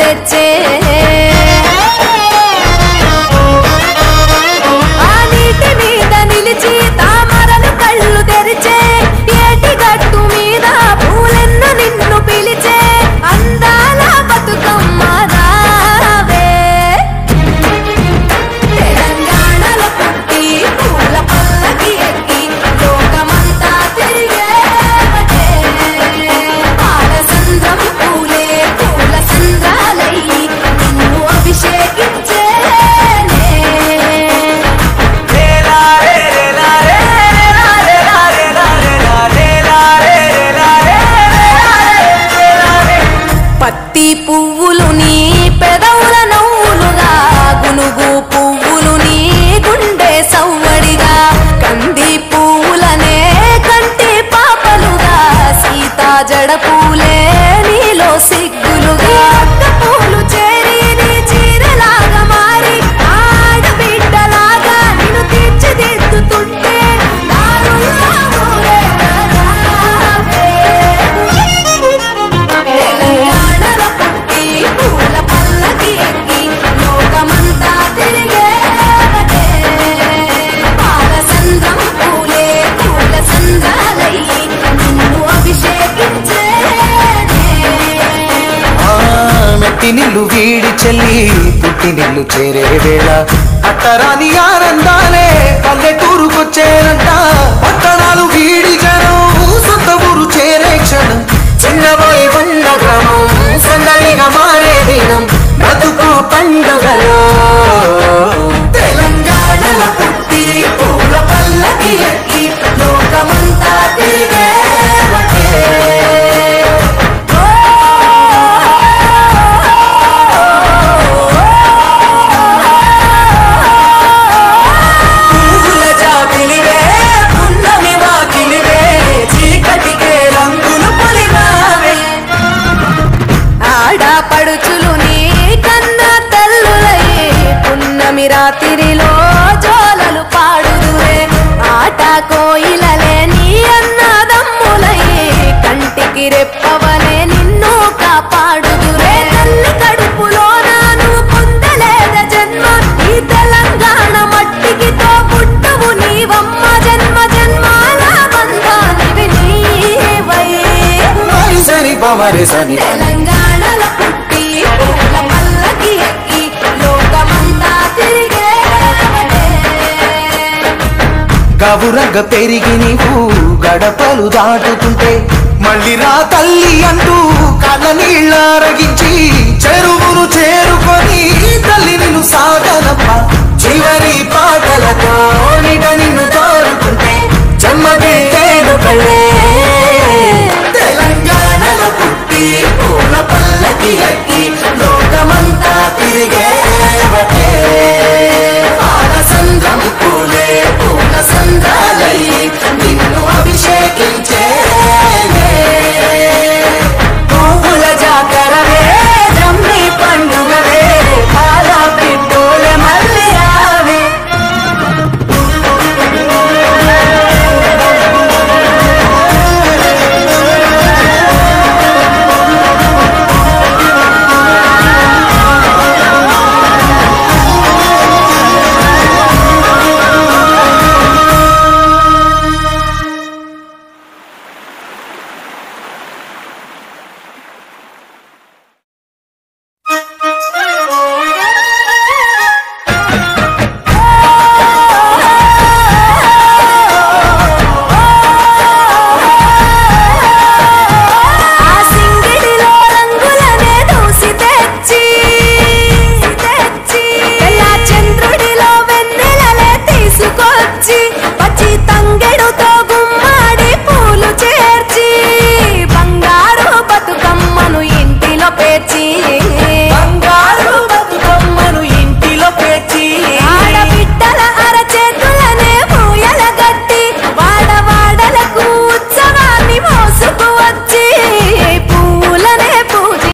తెచ్చే ఆ నీటి మీద నిలిచి తామరలు కళ్ళు తెరిచే ఏటి గట్టు మీద పూలెన్ను నిన్ను పిలిచే అందాల బతుకమ్మ రావే తెలంగాణలో పుట్టి పూల పల్లకి ఎక్కి లోకమంతా తిరిగేవటే పాలసంద్రం పూలే పూల సంద్రాలయ్యి నిన్ను అభిషేకించేనే పత్తి పువ్వులు నీ పెదవుల నవ్వులుగా గునుగు పువ్వులు నీ గుండె సవ్వడిగా కంది పువ్వులనే కంటి పాపలుగా సీతా జడ పూలే నీలో సిగ్గులుగా అక్క పూలు చేరి నీ చీరలాగా మారి ఆడబిడ్డలాగా నిన్ను తీర్చిదిద్దుతుంటే దారుల్లా ఊరేగరావే. తెలంగాణలో పుట్టి పూల పల్లకి ఎక్కి లోకమంతా తిరిగేవటే. పాలసంద్రం పూలే పూల సంద్రాలయ్యి నిన్ను అభిషేకించేనే ఆ మెట్టి నిల్లు వీడి చెల్లి పుట్టి నిల్లు చేరే వేళ అట్టరాని ఆనందాలే పల్లెటూరుకొచ్చేనంట పట్టణాలు వీడి జనం సొంత ఊరు చేరే క్షణం చిన్నబోయి బండ గ్రామం సందడిగా మారే దినం బతుకు పండుగలో తెలంగాణలో పుట్టి పూల పల్లకి ఎక్కి లోకమంతా తిరిగేవటే. ఓ పువ్వుల జాబిలివే పున్నమి వాకిలివే చీకటికే రంగులు పొలిమావే ఆడపడుచులు నీ కన్న తల్లులై పున్నమి రాత్రిలో జోలలు పాడుదురే ఆట కోయిలలే నీ అన్నదమ్ములై కంటికి రెప్పవలే నిన్ను కాపాడుదురే తల్లి కడుపులో నాను పొందలేద జన్మ ఈ తెలంగాణ మట్టికి తో పుట్టవు నీవమ్మ జన్మ జన్మాల బంధానివి నీవై సరి పమరి సని తెలంగాణలో పుట్టి పూల పల్లకి ఎక్కి లోకమంతా తిరిగేవటే. గవురగ పెరిగి నీవు గడపలు దాటుతుంటే మళ్ళీ రా తల్లి అంటూ కళ్ళ నీళ్ళరగించి చెరువును చేరుకొని తల్లి నిన్ను సాగనప్ప చివరి పాటలతో నిట నిన్ను తోరుకుంటే చెమ్మగేను కళ్ళే తెలంగాణలో పుట్టి పూల పల్లకి ఎక్కి లోకమంతా తిరిగేవటే పాలసంద్రం పూలే పూల సంద్రాలయ్యి నిన్ను అభిషేకించే